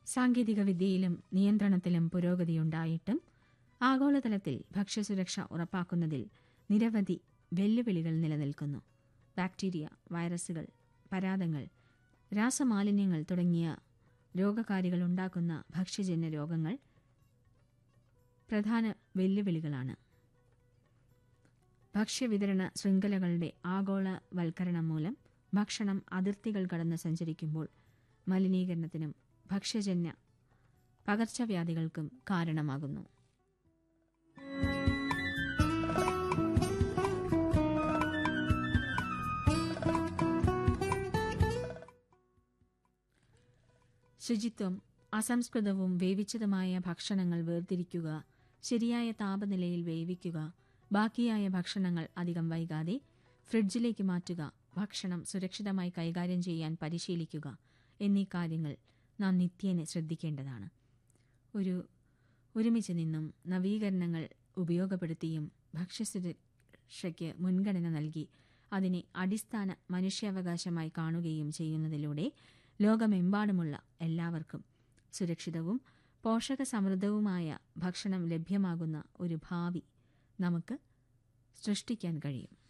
സാങ്കേതികവിദ്യയിലും നിയന്ത്രണത്തിലും പുരോഗതിയുണ്ടായിട്ടും ആഗോളതലത്തിൽ ഭക്ഷ്യസുരക്ഷ ഉറപ്പാക്കുന്നതിൽ നിരവധി വെല്ലുവിളികൾ നിലനിൽക്കുന്നു ബാക്ടീരിയ വൈറസുകൾ പരാതങ്ങൾ രാസമാലിന്യങ്ങൾ തുടങ്ങിയ രോഗകാരികൾ ഉണ്ടാക്കുന്ന ഭക്ഷ്യജന്യ രോഗങ്ങൾ പ്രധാന വെല്ലുവിളികളാണ് ഭക്ഷ്യവിതരണ ശൃംഖലകളുടെ ആഗോളവൽക്കരണം മൂലം ഭക്ഷണം അതിർത്തികൾ കടന്ന് സഞ്ചരിക്കുമ്പോൾ മലിനീകരണത്തിനും ഭക്ഷ്യജന്യ പകർച്ചവ്യാധികൾക്കും കാരണമാകുന്നു ശുചിത്വം അസംസ്കൃതവും വേവിച്ചതുമായ ഭക്ഷണങ്ങൾ വേർതിരിക്കുക ശരിയായ താപനിലയിൽ വേവിക്കുക ബാക്കിയായ ഭക്ഷണങ്ങൾ അധികം വൈകാതെ ഫ്രിഡ്ജിലേക്ക് മാറ്റുക ഭക്ഷണം സുരക്ഷിതമായി കൈകാര്യം ചെയ്യാൻ പരിശീലിക്കുക എന്നീ കാര്യങ്ങൾ നാം നിത്യേന ശ്രദ്ധിക്കേണ്ടതാണ് ഒരു ഒരുമിച്ച് നിന്നും നവീകരണങ്ങൾ ഉപയോഗപ്പെടുത്തിയും ഭക്ഷ്യസുരക്ഷയ്ക്ക് മുൻഗണന നൽകി അതിനെ അടിസ്ഥാന മനുഷ്യാവകാശമായി കാണുകയും ചെയ്യുന്നതിലൂടെ ലോകമെമ്പാടുമുള്ള എല്ലാവർക്കും സുരക്ഷിതവും പോഷകസമൃദ്ധവുമായ ഭക്ഷണം ലഭ്യമാകുന്ന ഒരു ഭാവി നമുക്ക് സൃഷ്ടിക്കാൻ കഴിയും